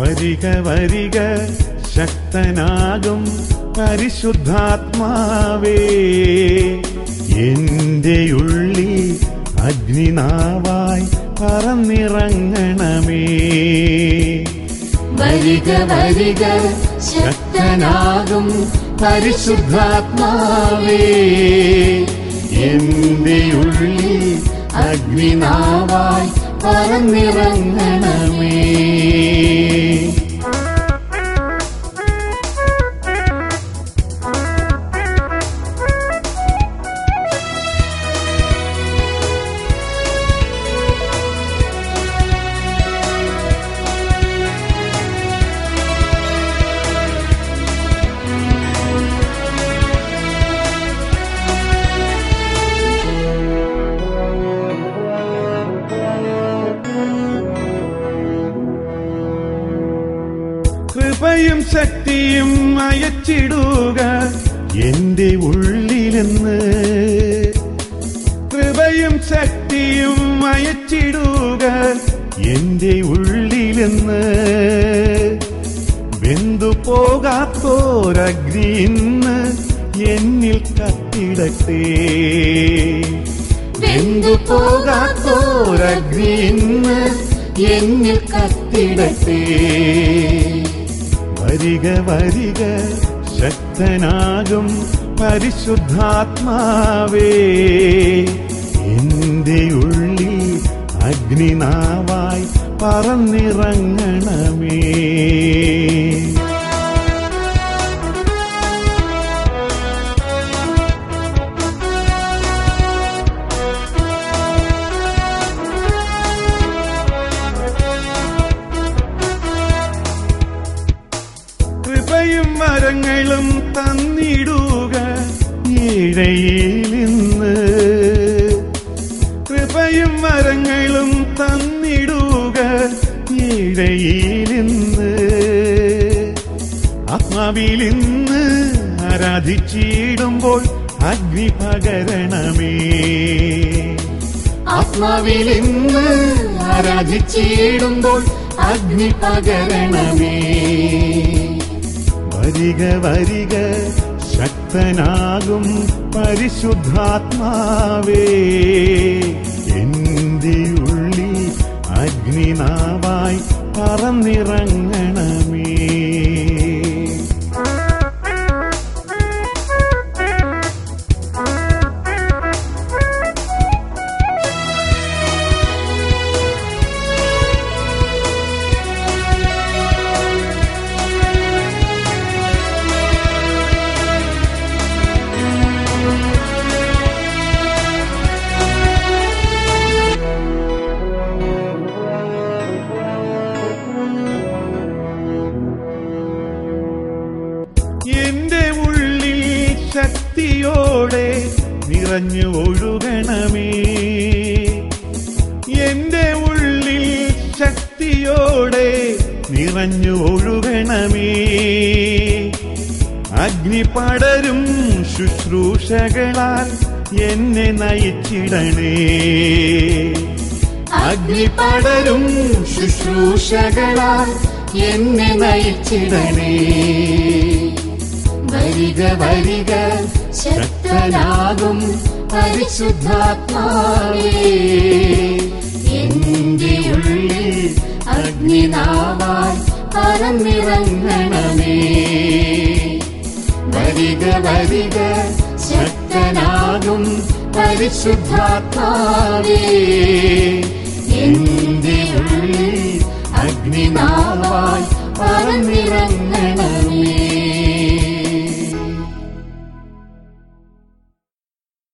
വരിക വരിക ശക്തനാകും പരിശുദ്ധാത്മാവേ എന്റെ ഉള്ളിൽ അഗ്നിനാവായി പറന്നിറങ്ങണമേ വരിക വരിക ശക്തനാകും പരിശുദ്ധാത്മാവേ എന്റെ ഉള്ളിൽ അഗ്നിനാവായി പറന്നിറങ്ങണമേ കൃപയും ശക്തിയും അയച്ചിടുക എന്റെ ഉള്ളിലെന്ന് കൃപയും ശക്തിയും അയച്ചിടുക എന്റെ ഉള്ളിലെന്ന് വെന്തു പോകാത്തോരഗ്നി ഇന്ന് എന്നിൽ കത്തിടട്ടെ വെന്തു പോകാത്തോരഗ്നി ഇന്ന് എന്നിൽ കത്തിടട്ടെ വരിക വരിക ശക്തനാകും പരിശുദ്ധാത്മാവേ എന്റെ ഉള്ളിൽ അഗ്നിനാവായി പറന്നിറങ്ങണമേ കൃപയും മരങ്ങളും തന്നിടുക ഏഴയിലിന്ന് കൃപയും മരങ്ങളും തന്നിടുക ഏഴയിലിന്ന് ആത്മാവിലിന്ന് ആരാധിച്ചിടുമ്പോൾ അഗ്നി പകരണമേ ആത്മാവിലിന്ന് ആരാധിച്ചിടുമ്പോൾ അഗ്നി പകരണമേ വരിക വരിക ശക്തനാകും പരിശുദ്ധാത്മാവേ എന്റെ ഉള്ളിൽ അഗ്നിനാവായി പറന്നിറങ്ങണമേ എന്റെ ഉള്ളിൽ ശക്തിയോടെ നിറഞ്ഞു ഒഴുകണമേ എന്റെ ഉള്ളിൽ ശക്തിയോടെ നിറഞ്ഞു ഒഴുകണമേ അഗ്നി പടരും ശുശ്രൂഷകളാൽ എന്നെ നയിച്ചിടണേ അഗ്നി പടരും ശുശ്രൂഷകളാൽ എന്നെ നയിച്ചിടണേ വരിക വരിക ശക്തനാകും പരിശുദ്ധാത്മാവേ എന്റെ ഉള്ളിൽ അഗ്നിനാവായി പറന്നിറങ്ങണമേ വരിക വരിക ശക്തനാകും പരിശുദ്ധാത്മാവേ എന്റെ ഉള്ളിൽ അഗ്നിനാവായി പറന്നിറങ്ങണമേ